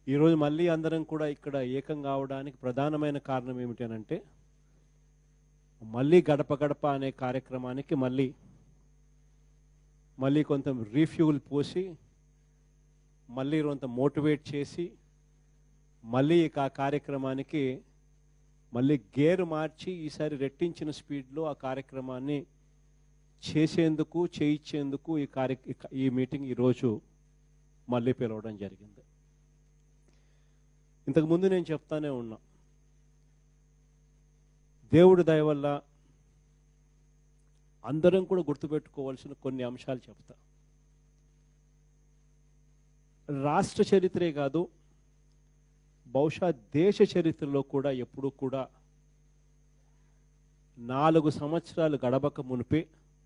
ఈరోజు మళ్ళీ అందరం కూడా ఇక్కడ ఏకం కావడానికి ప్రధానమైన కారణం ఏమిటి అని అంటే మళ్ళీ గడప గడప అనే కార్యక్రమానికి మళ్ళీ మళ్ళీ కొంత రీఫ్యూల్ పోసి మళ్ళీ కొంత మోటివేట్ చేసి మళ్ళీ ఇక ఆ కార్యక్రమానికి మళ్ళీ గేర్ మార్చి ఈసారి రెట్టించిన స్పీడ్లో ఆ కార్యక్రమాన్ని చేసేందుకు చేయించేందుకు ఈ కార్య ఈ మీటింగ్ ఈరోజు మళ్ళీ పిలవడం జరిగింది ఇంతకుముందు నేను చెప్తానే ఉన్నా దేవుడి దయ వల్ల అందరం కూడా గుర్తుపెట్టుకోవాల్సిన కొన్ని అంశాలు చెప్తా రాష్ట్ర చరిత్రే కాదు బహుశా దేశ చరిత్రలో కూడా ఎప్పుడూ కూడా నాలుగు సంవత్సరాలు గడవక మునిపే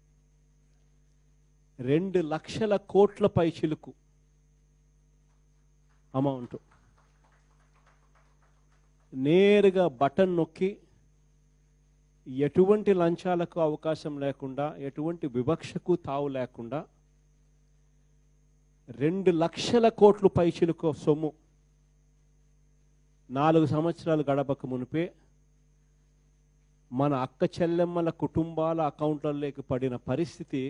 రెండు లక్షల కోట్ల పైచిలుకు అమౌంట్ నేరుగా బటన్ నొక్కి ఎటువంటి లంచాలకు అవకాశం లేకుండా ఎటువంటి వివక్షకు తావు లేకుండా రెండు లక్షల కోట్లు పైచిలుకు సొమ్ము నాలుగు సంవత్సరాలు గడపక మునిపే మన అక్క చెల్లెమ్మల కుటుంబాల అకౌంట్లలోకి పడిన పరిస్థితి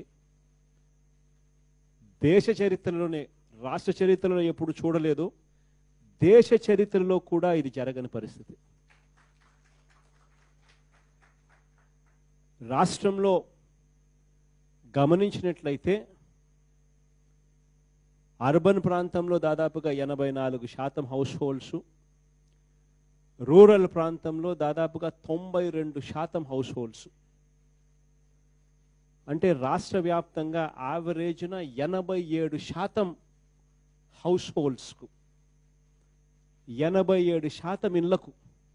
దేశ చరిత్రలోనే రాష్ట్ర చరిత్రలో ఎప్పుడు చూడలేదు దేశ చరిత్రలో కూడా ఇది జరగని పరిస్థితి రాష్ట్రంలో గమనించినట్లయితే అర్బన్ ప్రాంతంలో దాదాపుగా ఎనభై నాలుగు శాతం హౌస్ హోల్డ్స్ రూరల్ ప్రాంతంలో దాదాపుగా తొంభై రెండు శాతం హౌస్ హోల్డ్స్ అంటే రాష్ట్ర వ్యాప్తంగా యావరేజ్న ఎనభై ఏడు శాతం హౌస్ హోల్డ్స్కు ఎనభై ఏడు శాతం ఇళ్లకు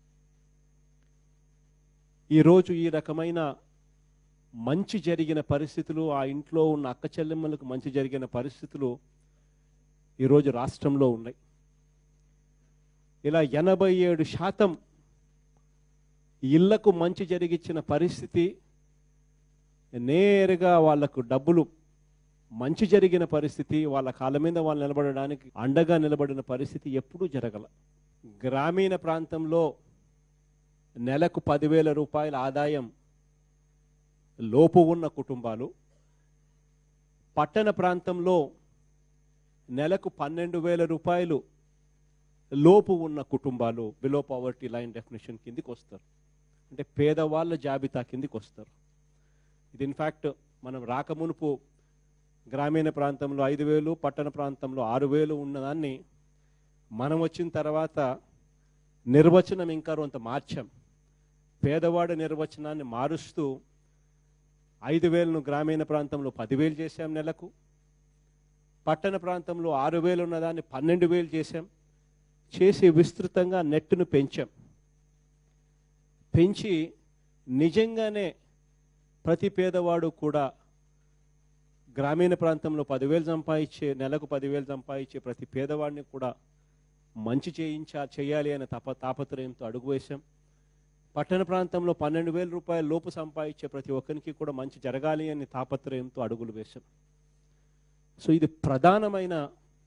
ఈరోజు ఈ రకమైన మంచి జరిగిన పరిస్థితులు ఆ ఇంట్లో ఉన్న అక్క చెల్లెమ్మలకు మంచి జరిగిన పరిస్థితులు ఈరోజు రాష్ట్రంలో ఉన్నాయి ఇలా ఎనభై ఏడు శాతం ఇళ్లకు మంచి జరిగించిన పరిస్థితి నేరుగా వాళ్లకు డబ్బులు మంచి జరిగిన పరిస్థితి వాళ్ళ కాళ్ళ మీద వాళ్ళు నిలబడడానికి అండగా నిలబడిన పరిస్థితి ఎప్పుడూ జరగల గ్రామీణ ప్రాంతంలో నెలకు పదివేల రూపాయల ఆదాయం లోపు ఉన్న కుటుంబాలు పట్టణ ప్రాంతంలో నెలకు పన్నెండు వేల రూపాయలు లోపు ఉన్న కుటుంబాలు బిలో పవర్టీ లైన్ డెఫినేషన్ కిందికి వస్తారు అంటే పేదవాళ్ళ జాబితా కిందికి వస్తారు ఇది ఇన్ఫ్యాక్ట్ మనం రాకమునుపు గ్రామీణ ప్రాంతంలో ఐదు వేలు పట్టణ ప్రాంతంలో ఆరు వేలు ఉన్నదాన్ని మనం వచ్చిన తర్వాత నిర్వచనం ఇంకా కొంత మార్చాం పేదవాడి నిర్వచనాన్ని మారుస్తూ ఐదు వేలను గ్రామీణ ప్రాంతంలో పదివేలు చేశాం నెలకు పట్టణ ప్రాంతంలో ఆరు వేలు ఉన్నదాన్ని పన్నెండు వేలు చేశాం చేసి విస్తృతంగా నెట్టును పెంచాం పెంచి నిజంగానే ప్రతి పేదవాడు కూడా గ్రామీణ ప్రాంతంలో పదివేలు సంపాదించే నెలకు పదివేలు సంపాదించే ప్రతి పేదవాడిని కూడా మంచి చేయించా చేయాలి అనే తప తాపత్రయంతో అడుగు వేశాం పట్టణ ప్రాంతంలో పన్నెండు వేల రూపాయల లోపు సంపాదించే ప్రతి ఒక్కరికి కూడా మంచి జరగాలి అని తాపత్రయంతో అడుగులు వేశాం సో ఇది ప్రధానమైన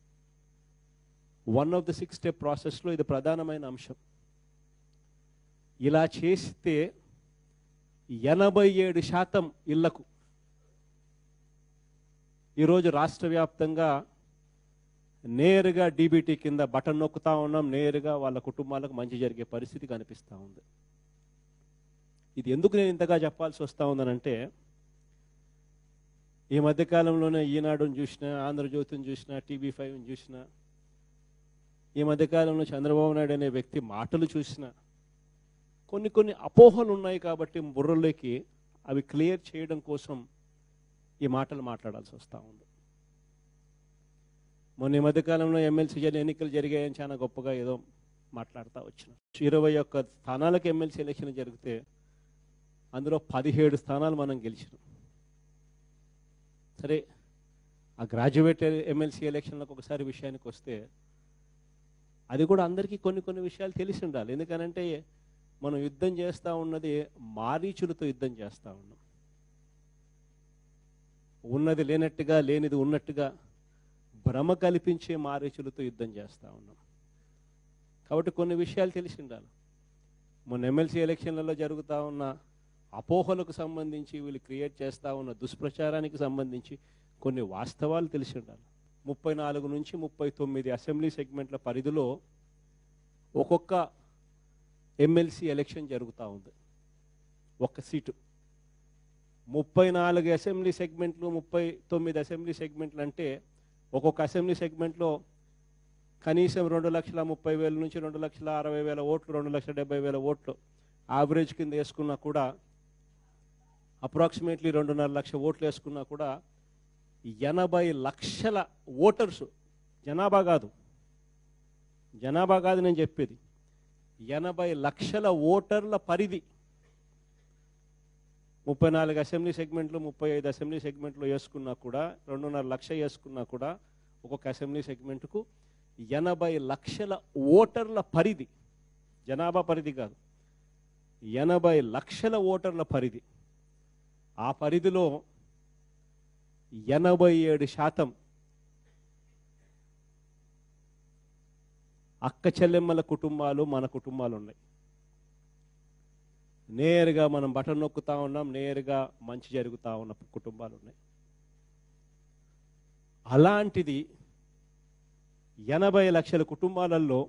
one of the six step ప్రాసెస్లో ఇది ప్రధానమైన అంశం ఇలా చేస్తే ఎనభై ఏడు శాతం ఇళ్లకు ఈరోజు రాష్ట్ర వ్యాప్తంగా నేరుగా డీబీటీ కింద బటన్ నొక్కుతా ఉన్నాం నేరుగా వాళ్ళ కుటుంబాలకు మంచి జరిగే పరిస్థితి కనిపిస్తూ ఉంది ఇది ఎందుకు నేను ఇంతగా చెప్పాల్సి వస్తూ ఉందనంటే ఈ మధ్యకాలంలోనే ఈనాడుని చూసినా ఆంధ్రజ్యోతిని చూసినా టీవీ ఫైవ్ని చూసినా ఈ మధ్యకాలంలో చంద్రబాబు నాయుడు అనే వ్యక్తి మాటలు చూసినా కొన్ని కొన్ని అపోహలు ఉన్నాయి కాబట్టి బుర్రలోకి అవి క్లియర్ చేయడం కోసం ఈ మాటలు మాట్లాడాల్సి వస్తూ ఉంది మొన్న ఈ మధ్యకాలంలో ఎమ్మెల్సీ ఎన్నికలు జరిగాయని చాలా గొప్పగా ఏదో మాట్లాడుతూ వచ్చిన ఇరవై ఒక్క స్థానాలకు ఎమ్మెల్సీ ఎలక్షన్ జరిగితే అందులో పదిహేడు స్థానాలు మనం గెలిచినాం సరే ఆ గ్రాడ్యుయేట్ ఎమ్మెల్సీ ఎలక్షన్లకు ఒకసారి విషయానికి వస్తే అది కూడా అందరికీ కొన్ని కొన్ని విషయాలు తెలిసి ఉండాలి ఎందుకనంటే మనం యుద్ధం చేస్తూ ఉన్నది మారీచులతో యుద్ధం చేస్తూ ఉన్నాం ఉన్నది లేనట్టుగా లేనిది ఉన్నట్టుగా భ్రమ కల్పించే మారీచులతో యుద్ధం చేస్తూ ఉన్నాం కాబట్టి కొన్ని విషయాలు తెలిసి ఉండాలి మొన్న ఎమ్మెల్సీ ఎలక్షన్లలో జరుగుతూ ఉన్న అపోహలకు సంబంధించి వీళ్ళు క్రియేట్ చేస్తూ ఉన్న దుష్ప్రచారానికి సంబంధించి కొన్ని వాస్తవాలు తెలిసి ఉండాలి ముప్పై నాలుగు నుంచి ముప్పై తొమ్మిది అసెంబ్లీ సెగ్మెంట్ల పరిధిలో ఒక్కొక్క ఎమ్మెల్సీ ఎలక్షన్ జరుగుతూ ఉంది ఒక్క సీటు ముప్పై నాలుగు అసెంబ్లీ సెగ్మెంట్లు ముప్పై తొమ్మిది అసెంబ్లీ సెగ్మెంట్లు అంటే ఒక్కొక్క అసెంబ్లీ సెగ్మెంట్లో కనీసం రెండు లక్షల ముప్పై వేల నుంచి రెండు లక్షల అరవై వేల ఓట్లు రెండు లక్షల డెబ్బై వేల ఓట్లు యావరేజ్ కింద వేసుకున్నా కూడా అప్రాక్సిమేట్లీ రెండున్నర లక్ష ఓట్లు వేసుకున్నా కూడా ఎనభై లక్షల ఓటర్స్ జనాభా కాదు జనాభా కాదు నేను చెప్పేది ఎనభై లక్షల ఓటర్ల పరిధి ముప్పై నాలుగు అసెంబ్లీ సెగ్మెంట్లు ముప్పై ఐదు అసెంబ్లీ సెగ్మెంట్లు వేసుకున్నా కూడా రెండున్నర లక్ష వేసుకున్నా కూడా ఒక్కొక్క అసెంబ్లీ సెగ్మెంట్కు ఎనభై లక్షల ఓటర్ల పరిధి జనాభా పరిధి కాదు ఎనభై లక్షల ఓటర్ల పరిధి ఆ పరిధిలో ఎనభై ఏడు శాతం అక్క చెల్లెమ్మల కుటుంబాలు మన కుటుంబాలు ఉన్నాయి నేరుగా మనం బటన్ నొక్కుతా ఉన్నాం నేరుగా మంచి జరుగుతూ ఉన్న కుటుంబాలు ఉన్నాయి అలాంటిది ఎనభై లక్షల కుటుంబాలలో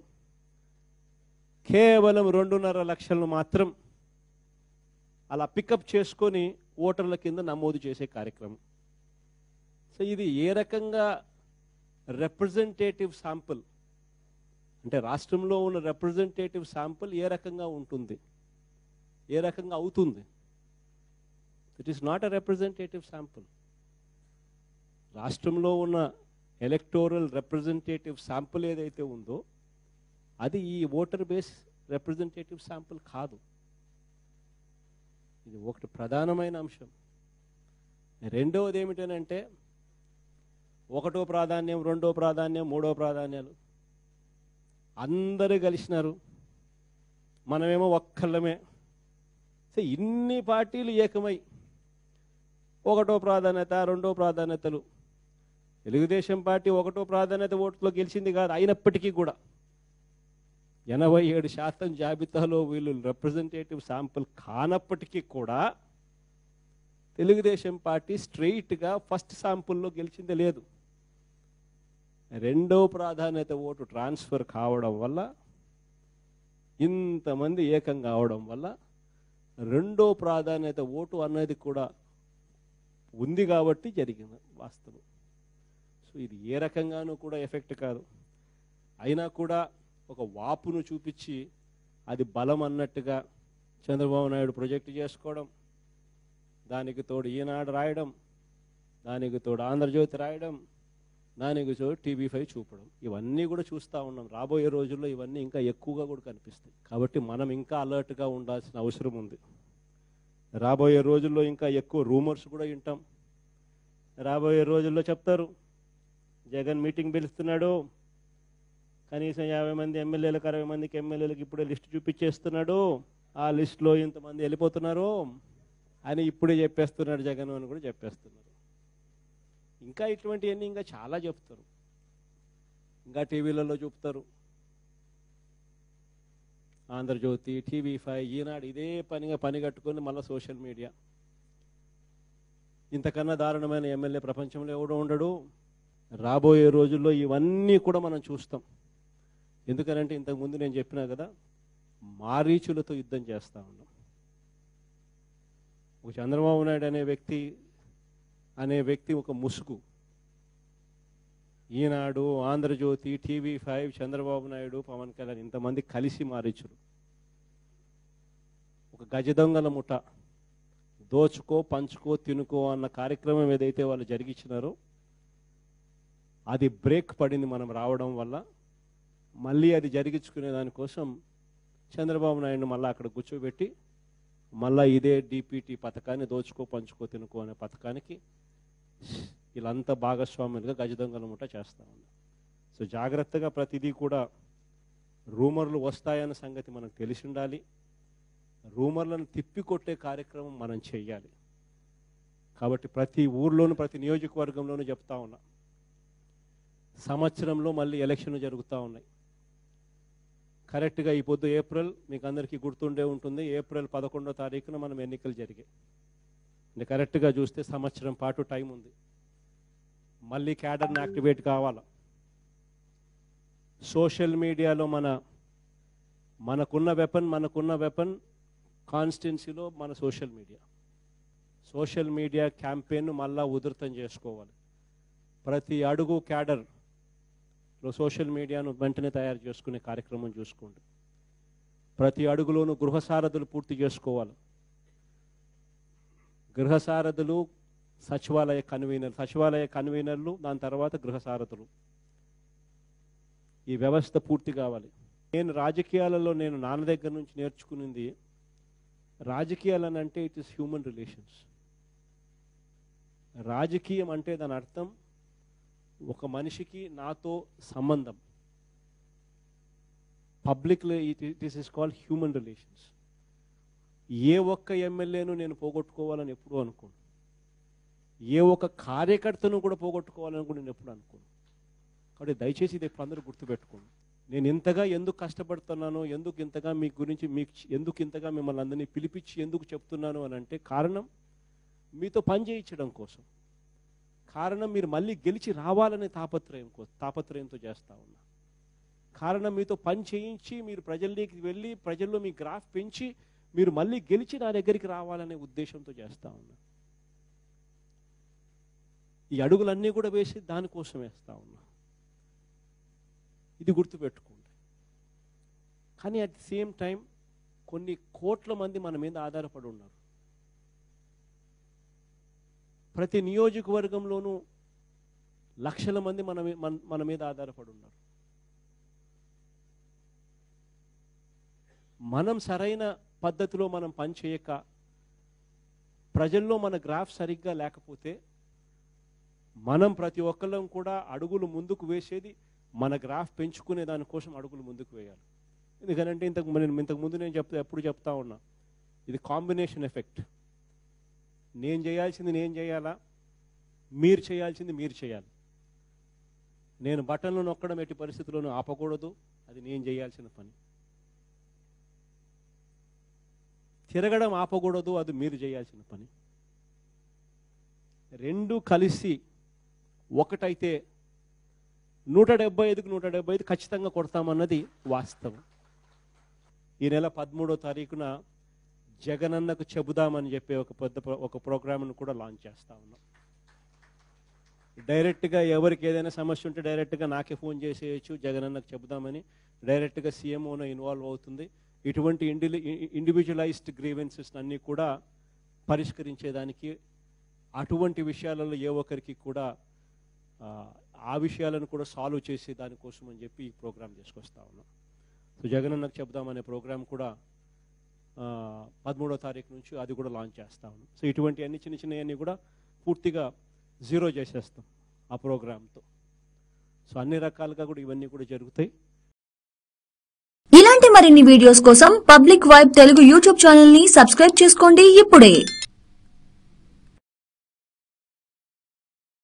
కేవలం రెండున్నర లక్షలను మాత్రం అలా పికప్ చేసుకొని ఓటర్ల కింద నమోదు చేసే కార్యక్రమం సో ఇది ఏ రకంగా రిప్రజెంటేటివ్ శాంపుల్ అంటే రాష్ట్రంలో ఉన్న రిప్రజెంటేటివ్ శాంపుల్ ఏ రకంగా ఉంటుంది ఏ రకంగా అవుతుంది it is not a representative sample రాష్ట్రంలో ఉన్న ఎలక్టోరల్ రిప్రజెంటేటివ్ శాంపుల్ ఏదైతే ఉందో అది ఈ ఓటర్ బేస్ రిప్రజెంటేటివ్ శాంపుల్ కాదు ఇది ఒకటి ప్రధానమైన అంశం రెండవది ఏమిటనంటే ఒకటో ప్రాధాన్యం రెండో ప్రాధాన్యం మూడో ప్రాధాన్యాలు అందరూ కలిసినారు మనమేమో ఒక్కళ్ళమే సో ఇన్ని పార్టీలు ఏకమై ఒకటో ప్రాధాన్యత రెండో ప్రాధాన్యతలు తెలుగుదేశం పార్టీ ఒకటో ప్రాధాన్యత ఓటులో గెలిచింది కాదు అయినప్పటికీ కూడా ఎనభై ఏడు శాతం జాబితాలో వీళ్ళు రిప్రజెంటేటివ్ శాంపుల్ కానప్పటికీ కూడా తెలుగుదేశం పార్టీ స్ట్రెయిట్గా ఫస్ట్ శాంపుల్లో గెలిచిందే లేదు రెండో ప్రాధాన్యత ఓటు ట్రాన్స్ఫర్ కావడం వల్ల ఇంతమంది ఏకం కావడం వల్ల రెండో ప్రాధాన్యత ఓటు అన్నది కూడా ఉంది కాబట్టి జరిగింది వాస్తవం సో ఇది ఏ రకంగానూ కూడా ఎఫెక్ట్ కాదు అయినా కూడా ఒక వాపును చూపించి అది బలం అన్నట్టుగా చంద్రబాబు నాయుడు ప్రొజెక్ట్ చేసుకోవడం దానికి తోడు ఈనాడు రాయడం దానికి తోడు ఆంధ్రజ్యోతి రాయడం దానికి తోడు టీవీ ఫైవ్ చూపడం ఇవన్నీ కూడా చూస్తూ ఉన్నాం రాబోయే రోజుల్లో ఇవన్నీ ఇంకా ఎక్కువగా కూడా కనిపిస్తాయి కాబట్టి మనం ఇంకా అలర్ట్గా ఉండాల్సిన అవసరం ఉంది రాబోయే రోజుల్లో ఇంకా ఎక్కువ రూమర్స్ కూడా వింటాం రాబోయే రోజుల్లో చెప్తారు జగన్ మీటింగ్ పిలుస్తున్నాడు కనీసం యాభై మంది ఎమ్మెల్యేలకు అరవై మందికి ఎమ్మెల్యేలకు ఇప్పుడే లిస్ట్ చూపించేస్తున్నాడు ఆ లిస్టులో ఇంతమంది వెళ్ళిపోతున్నారు అని ఇప్పుడే చెప్పేస్తున్నాడు జగన్ అని కూడా చెప్పేస్తున్నారు ఇంకా ఇటువంటివన్నీ ఇంకా చాలా చెప్తారు ఇంకా టీవీలలో చూపుతారు ఆంధ్రజ్యోతి టీవీ ఫైవ్ ఈనాడు ఇదే పనిగా పని కట్టుకొని మళ్ళీ సోషల్ మీడియా ఇంతకన్నా దారుణమైన ఎమ్మెల్యే ప్రపంచంలో ఎవడో ఉండడు రాబోయే రోజుల్లో ఇవన్నీ కూడా మనం చూస్తాం ఎందుకనంటే ఇంతకుముందు నేను చెప్పినా కదా మారీచులతో యుద్ధం చేస్తూ ఉన్నాం ఒక చంద్రబాబు నాయుడు అనే వ్యక్తి అనే వ్యక్తి ఒక ముసుగు ఈనాడు ఆంధ్రజ్యోతి టీవీ ఫైవ్ చంద్రబాబు నాయుడు పవన్ కళ్యాణ్ ఇంతమంది కలిసి మారీచులు ఒక గజ దొంగల ముఠ దోచుకో పంచుకో తినుకో అన్న కార్యక్రమం ఏదైతే వాళ్ళు జరిగించినారో అది బ్రేక్ పడింది మనం రావడం వల్ల మళ్ళీ అది జరిగించుకునే దానికోసం చంద్రబాబు నాయుడు మళ్ళీ అక్కడ కూర్చోబెట్టి మళ్ళా ఇదే డిపిటి పథకాన్ని దోచుకో పంచుకో తినుకో అనే పథకానికి వీళ్ళంతా భాగస్వాములుగా గజదొంగల ముఠ చేస్తూ ఉన్నారు సో జాగ్రత్తగా ప్రతిదీ కూడా రూమర్లు వస్తాయన్న సంగతి మనకు తెలిసి ఉండాలి రూమర్లను తిప్పికొట్టే కార్యక్రమం మనం చేయాలి కాబట్టి ప్రతి ఊర్లోనూ ప్రతి నియోజకవర్గంలోనూ చెప్తా ఉన్నా సంవత్సరంలో మళ్ళీ ఎలక్షన్లు జరుగుతూ ఉన్నాయి కరెక్ట్గా ఈ పొద్దు ఏప్రిల్ మీకు అందరికీ గుర్తుండే ఉంటుంది ఏప్రిల్ పదకొండో తారీఖున మనం ఎన్నికలు జరిగాయి అంటే కరెక్ట్గా చూస్తే సంవత్సరం పాటు టైం ఉంది మళ్ళీ క్యాడర్ని యాక్టివేట్ కావాలా సోషల్ మీడియాలో మన మనకున్న వెపన్ మనకున్న వెపన్ కాన్స్టిట్యున్సీలో మన social media social media campaign మళ్ళా ఉధృతం చేసుకోవాలి ప్రతి అడుగు క్యాడర్లో సోషల్ మీడియాను వెంటనే తయారు చేసుకునే కార్యక్రమం చూసుకోండి ప్రతి అడుగులోనూ గృహ సారథులు పూర్తి చేసుకోవాలి గృహ సారథులు సచివాలయ కన్వీనర్ సచివాలయ కన్వీనర్లు దాని తర్వాత గృహ సారథులు ఈ వ్యవస్థ పూర్తి కావాలి నేను రాజకీయాలలో నేను నాన్న దగ్గర నుంచి నేర్చుకునింది రాజకీయాలని అంటే ఇట్ ఇస్ హ్యూమన్ రిలేషన్స్ రాజకీయం అంటే దాని అర్థం ఒక మనిషికి నాతో సంబంధం పబ్లిక్లో it is is called human relations ఏ ఒక్క ఎమ్మెల్యేను నేను పోగొట్టుకోవాలని ఎప్పుడూ అనుకోను ఏ ఒక్క కార్యకర్తను కూడా పోగొట్టుకోవాలని కూడా నేను ఎప్పుడు అనుకోను కాబట్టి దయచేసి ఇది ఎప్పుడు అందరూ గుర్తుపెట్టుకోండి నేను ఇంతగా ఎందుకు కష్టపడుతున్నానో ఎందుకు ఇంతగా మీ గురించి మీకు ఎందుకు ఇంతగా మిమ్మల్ని అందరినీ పిలిపించి ఎందుకు చెప్తున్నాను అని అంటే కారణం మీతో పని చేయించడం కోసం కారణం మీరు మళ్ళీ గెలిచి రావాలనే తాపత్రయం కోసం తాపత్రయంతో చేస్తా ఉన్నా కారణం మీతో పని చేయించి మీరు ప్రజల్లోకి వెళ్ళి ప్రజల్లో మీ గ్రాఫ్ పెంచి మీరు మళ్ళీ గెలిచి నా దగ్గరికి రావాలనే ఉద్దేశంతో చేస్తా ఉన్నా ఈ అడుగులన్నీ కూడా వేసి దానికోసం వేస్తా ఉన్నా ఇది గుర్తుపెట్టుకోండి కానీ అట్ ది సేమ్ టైం కొన్ని కోట్ల మంది మన మీద ఆధారపడి ఉన్నారు ప్రతి నియోజకవర్గంలోనూ లక్షల మంది మన మీ- మన- మన మీద ఆధారపడి ఉన్నారు మనం సరైన పద్ధతిలో మనం పని చేయక ప్రజల్లో మన గ్రాఫ్ సరిగ్గా లేకపోతే మనం ప్రతి ఒక్కళ్ళం కూడా అడుగులు ముందుకు వేసేది మన గ్రాఫ్ పెంచుకునే దానికోసం అడుగులు ముందుకు వేయాలి ఎందుకంటే ఇంతకు నేను ఇంతకు ముందు నేను చెప్తా ఎప్పుడు చెప్తా ఉన్నా ఇది కాంబినేషన్ ఎఫెక్ట్ నేను చేయాల్సింది నేను చేయాలా మీరు చేయాల్సింది మీరు చేయాలి నేను బటన్లు నొక్కడం ఎట్టి పరిస్థితుల్లోనూ ఆపకూడదు అది నేను చేయాల్సిన పని తిరగడం ఆపకూడదు అది మీరు చేయాల్సిన పని రెండు కలిసి ఒకటైతే నూట డెబ్బై ఐదుకు నూట డెబ్బై ఐదు ఖచ్చితంగా కొడతామన్నది వాస్తవం ఈ నెల పదమూడో తారీఖున జగనన్నకు చెబుదామని చెప్పి ఒక పెద్ద ప్రో- ఒక ప్రోగ్రామ్ను కూడా లాంచ్ చేస్తా ఉన్నాం డైరెక్ట్గా ఎవరికి ఏదైనా సమస్య ఉంటే డైరెక్ట్గా నాకే ఫోన్ చేసేయచ్చు జగనన్నకు చెబుదామని డైరెక్ట్గా సీఎంఓన ఇన్వాల్వ్ అవుతుంది ఇటువంటి ఇండి ఇండివిజువలైజ్డ్ గ్రీవెన్సెస్ అన్నీ కూడా పరిష్కరించేదానికి అటువంటి విషయాలలో ఏ ఒక్కరికి కూడా ఆ, ఆ విషయాలను కూడా సాల్వ్ చేసే దానికోసం అని చెప్పి ఈ ప్రోగ్రామ్ తీసుకొస్తా ఉన్నాం సో జగనన్నకు చెబుదామనే ప్రోగ్రామ్ కూడా ఆ, పదమూడో తారీఖు నుంచి అది కూడా లాంచ్ చేస్తా ఉన్నాం సో ఇటువంటి అన్ని చిన్న చిన్నవన్నీ కూడా పూర్తిగా జీరో చేసేస్తాం ఆ ప్రోగ్రామ్తో సో అన్ని రకాలుగా కూడా ఇవన్నీ కూడా జరుగుతాయి ఇలాంటి మరిన్ని వీడియోస్ కోసం public vibe Telugu YouTube channel ని సబ్స్క్రైబ్ చేసుకోండి ఇప్పుడే